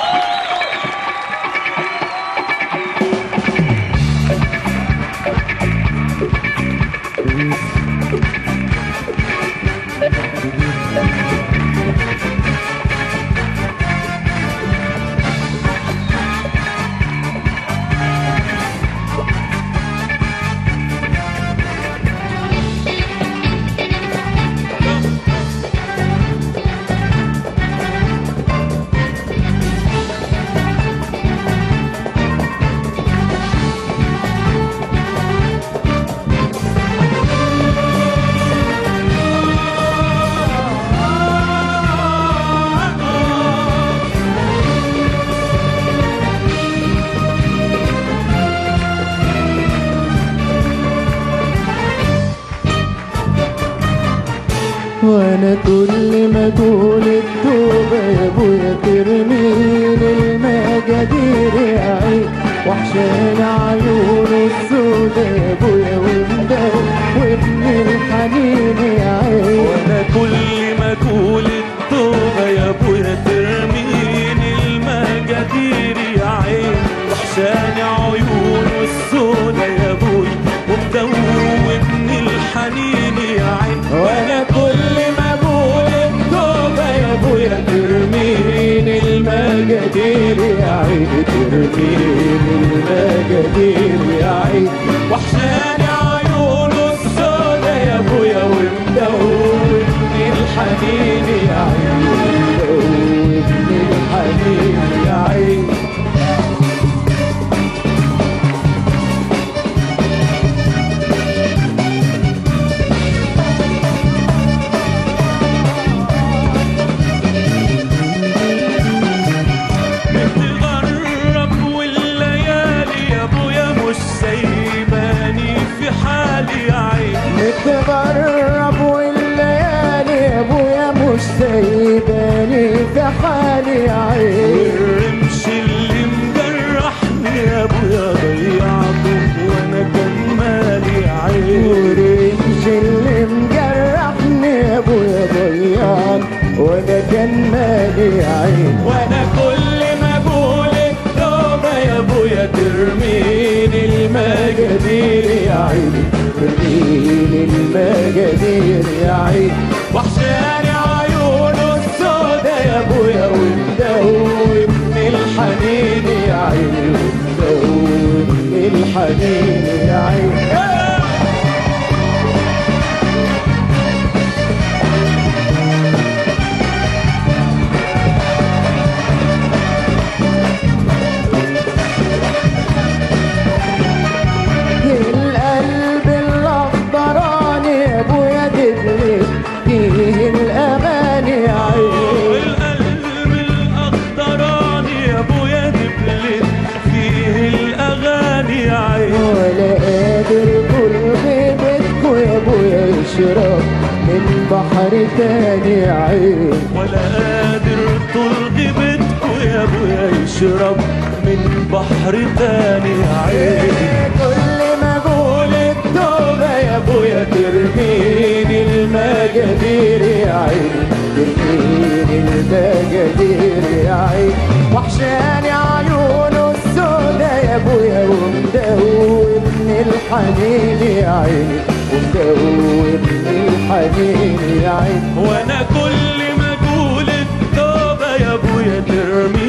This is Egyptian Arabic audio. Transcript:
وانا كل ما اقول التوبة يا ابويا ترمين المجادير يا عين وحشان عيونه السودا يا ابويا ومداو وابن الحنين يا عين وانا كل ما اقول التوبه يا ابويا ترمين المجادير يا عين وحشاني عيونه السودا يا ابويا ومدوبني الحنين يا عين وانا كل ما اقول التوبة يا ابويا ترمين المجادير يا عين ترمين المجادير يا عين وحشاني عيونه السودا يا ابويا ومدوبني الحنين يا عين وابن الحنين يا عين متغرب والليالي يا ابويا مش سايباني في حالي يا عين متغرب والليالي يا ابويا مش سايباني في حالي يا عين والرمش اللي مجرحني يا ابويا ضيعته وانا كان مالي يا عين ورمش اللي مجرحني يا ابويا ضيعان وانا كان مالي عين وانا كل ما اقول التوبه يا ابويا ترمين المجادير يا عين ترمين المجادير يا عين وحشاني عيونه السودا يا ابويا ومدوبني الحنين يا عين ومدوبني الحنين يا عين القلب الاخضراني يا ابويا تدري فيه الاغاني يا عين والقلب الاخضراني يا ابويا دبلت فيه الاغاني يا عين ولا قادر كل بيتكو يا ابويا يشرب من بحر تاني يا عين ولا قادر طول غيبتكو يا ابويا يشرب من بحر تاني يا عين كل ما اقول التوبة يا ابويا ترميني المجادير يا عين ترميني المجادير يا عين وحشاني عيونه السودا يا ابويا ومدوبني الحنين يا عين ومدوبني الحنين يا عين وانا كل ما اقول التوبه يا ابويا ترمي